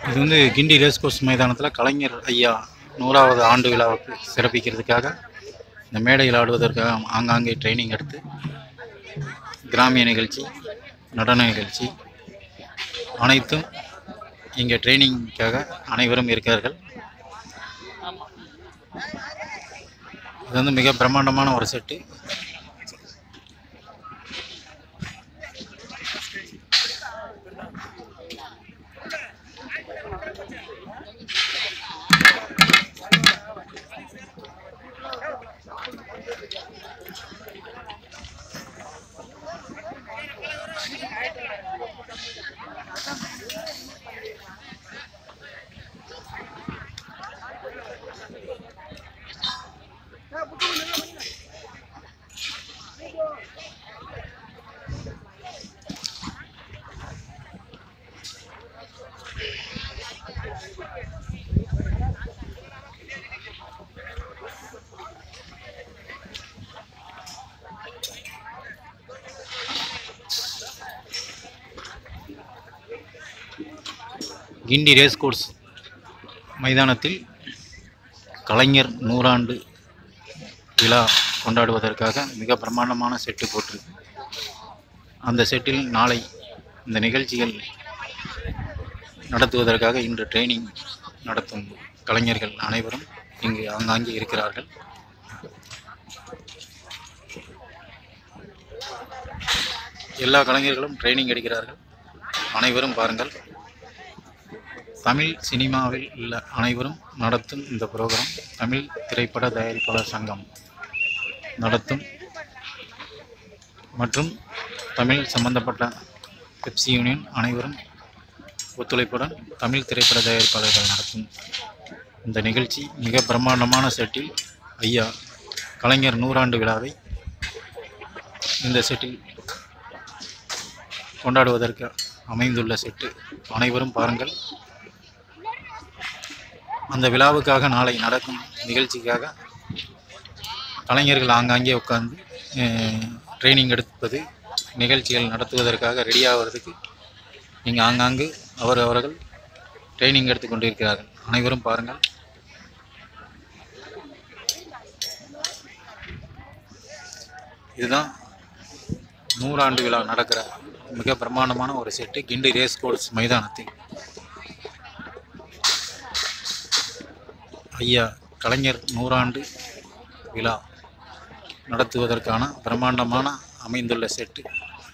இது வந்து கிண்டி race course மைதானத்தில் கலைஞர் ஐயா நூறாவது ஆண்டு விழாவுக்கு சிறப்பிக்கிறதுக்காக இந்த மேடையில் ஆடுவதற்காக ஆங்காங்கே ட்ரைனிங் எடுத்து கிராமிய நிகழ்ச்சி நடன நிகழ்ச்சி அனைத்தும் இங்கே ட்ரைனிங்க்காக அனைவரும் இருக்கிறார்கள் இது வந்து மிக பிரம்மாண்டமான ஒரு செட்டு கிண்டி ரேஸ் கோர்ஸ் மைதானத்தில் கலைஞர் நூறாண்டு விழா கொண்டாடுவதற்காக மிக பிரம்மாண்டமான செட்டு போட்டு அந்த செட்டில் நாளை இந்த நிகழ்ச்சிகள் நடத்துவதற்காக இன்று ட்ரைனிங் நடத்தும் கலைஞர்கள் அனைவரும் இங்கு ஆங்காங்கே இருக்கிறார்கள் எல்லா கலைஞர்களும் ட்ரைனிங் எடுக்கிறார்கள் அனைவரும் பாருங்கள் தமிழ் சினிமாவில் உள்ள அனைவரும் நடத்தும் இந்த ப்ரோக்ராம் தமிழ் திரைப்பட தயாரிப்பாளர் சங்கம் நடத்தும் மற்றும் தமிழ் சம்பந்தப்பட்ட பெப்சி யூனியன் அனைவரும் ஒத்துழைப்புடன் தமிழ் திரைப்பட தயாரிப்பாளர்கள் நடத்தும் இந்த நிகழ்ச்சி மிக பிரம்மாண்டமான செட்டில் ஐயா கலைஞர் நூறாண்டு விழாவை இந்த செட்டில் கொண்டாடுவதற்கு அமைந்துள்ள செட்டு அனைவரும் பாருங்கள் அந்த விழாவுக்காக நாளை நடக்கும் நிகழ்ச்சிக்காக கலைஞர்கள் ஆங்காங்கே உட்கார்ந்து ட்ரைனிங் எடுப்பது நிகழ்ச்சிகள் நடத்துவதற்காக ரெடி ஆகிறதுக்கு இங்கே ஆங்காங்கு அவர் அவர்கள் ட்ரைனிங் எடுத்து கொண்டிருக்கிறார்கள் அனைவரும் பாருங்கள் இதுதான் நூறாண்டு விழா நடக்கிற மிக பிரம்மாண்டமான ஒரு செட்டு கிண்டி ரேஸ் கோர்ஸ் மைதானத்தில் ஐயா கலைஞர் நூறாண்டு விழா நடத்துவதற்கான பிரம்மாண்டமான அமைந்துள்ள செட்டு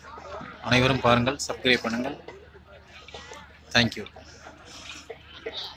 அனைவரும் பாருங்கள் சப்ஸ்கிரைப் பண்ணுங்கள் தேங்க்யூ